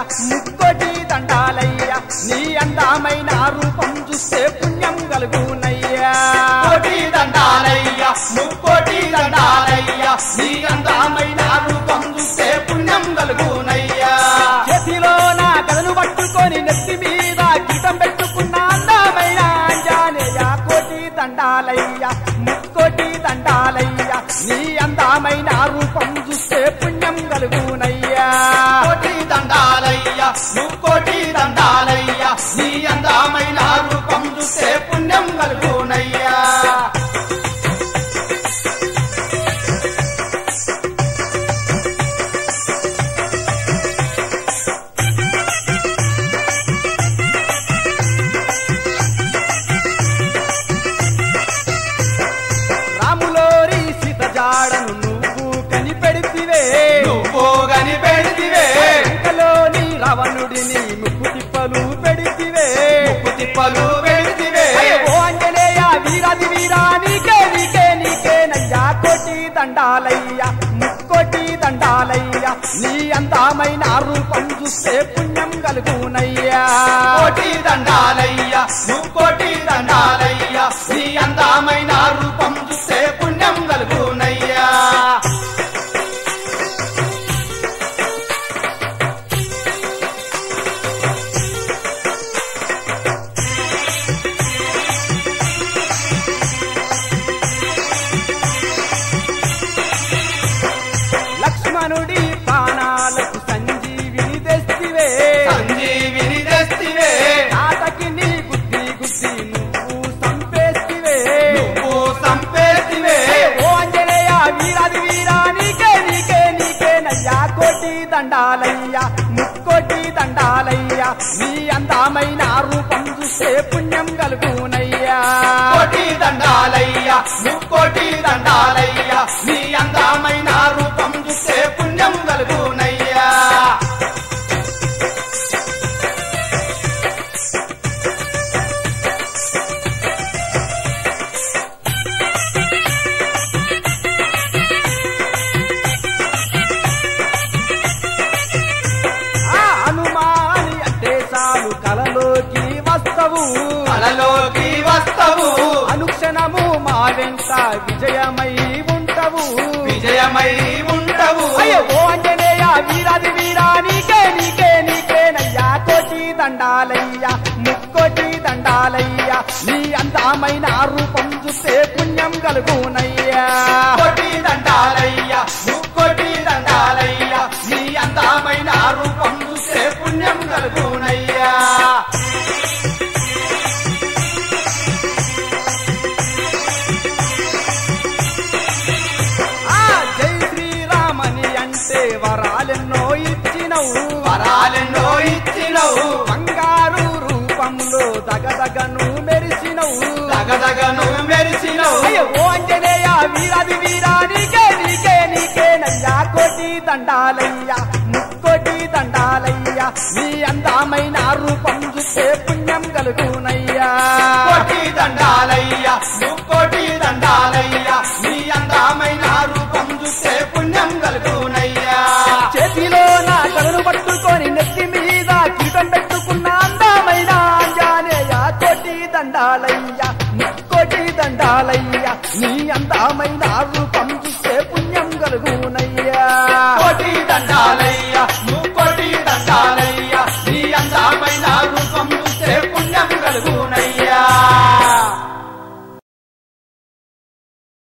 ముక్కోటి దండాలయ్యా నీ అందమైన రూపం చూస్తే పుణ్యం కలుగునయ్యా కోటి దండాలయ్య ముక్కోటి దండాలయ్య నీ అందమైన రూపం చూస్తే పుణ్యం కలుగునయ్యా చేతిలో నా కథను పట్టుకొని నెత్తి మీద గీతం పెట్టుకున్న అందమైన ఆంజనేయ కోటి దండాలయ్య ముక్కోటి దండాలయ్య నీ అందమైన రూపం చూస్తే పుణ్యం కలుగునయ్యా కోటి దండాలయ్య ముక్కోటి దండాలయ్య నీ అందమైన రూపం చూస్తే పుణ్యం కలుగునయ్యా రాములోరి సీత జాడను నువ్వు కనిపెడితివే నువ్వు గని పెడితివే లంకలోని రావణుడిని ముప్పు తిప్పలు పెడితివే ముప్పు తిప్పలు పెడితివే ఓ అంజనేయ వీరాది వీరా నీకే నీకే నీకే నయ్యా కోటి దండాలయ్య ముక్కోటి దండాలయ్య నీ అందమైన రూపం చూస్తే పుణ్యం కలుగునయ్యా కోటి దండాలయ్య ముక్కోటి దండాలయ్య నీ అందమైన రూపం చూస్తే పుణ్యం కలుగునయ్యా లక్ష్మణుడి ప్రాణాలకు సంజీవిని తెస్తివే సంజీవిని తెస్తివే తాతకి నీ గుద్ది గుద్ది నువ్వు సంపేస్తివే నువ్వు సంపేతివే ఓ అంజనేయ వీరాది వీరా నీకే నీకే నీకే నయ్యా కోటి దండాలయ్య ముక్కోటి దండాలయ్య నీ అందమైన రూపం చూస్తే పుణ్యం కలుగునయ్యా కోటి దండాలయ్య ముక్కోటి దండాలయ్య నీ అందమైన రూపం చూస్తే పుణ్యం కలుగునయ్యా ఆ హనుమాని అంటే చాలు కలలోకి వస్తవు కలలోకి వస్తవు అనుక్షణము మా వెంట విజయమై ఉంటవు విజయమై ఉండవు అయ్యో ఓ అంజనేయ వీరాది వీరా నీకే నీకే నీకే నయ్యా కోటి దండాలయ్య ముక్కోటి దండాలయ్య నీ అందమైన రూపం చూస్తే పుణ్యం కలుగునయ్యా కోటి దండాలయ్య ముక్కోటి దండాలయ్య నీ అందమైన రూపం చూస్తే పుణ్యం కలుగునయ్యా ఆ జై శ్రీరామని అంటే వరాలెన్నో ఇచ్చినవు వరాలెన్నో ఇచ్చినవు బంగారు రూపంలో దగదగను మెరిసినవు దగదగను మెరిసినవు అయ్యో ఓ అంజనేయ వీరాది వీరా నీకే నీకే నీకే నయ్యా కోటి దండాలయ్య ముక్కోటి దండాలయ్య నీ అందమైన రూపం చూస్తే పుణ్యం కలుగునయ్యా కోటి దండాలయ్య ముక్కోటి దండాలయ్య నీ అందమైన రూపం చూస్తే పుణ్యం కలుగునయ్యా చేతిలో నా కలను పట్టుకొని నెత్తి మీద కీటం పెట్టుకున్న అందమైన ఆంజనేయ కోటి దండాలయ్య ముక్కోటి దండాలయ్య నీ అందమైన రూపం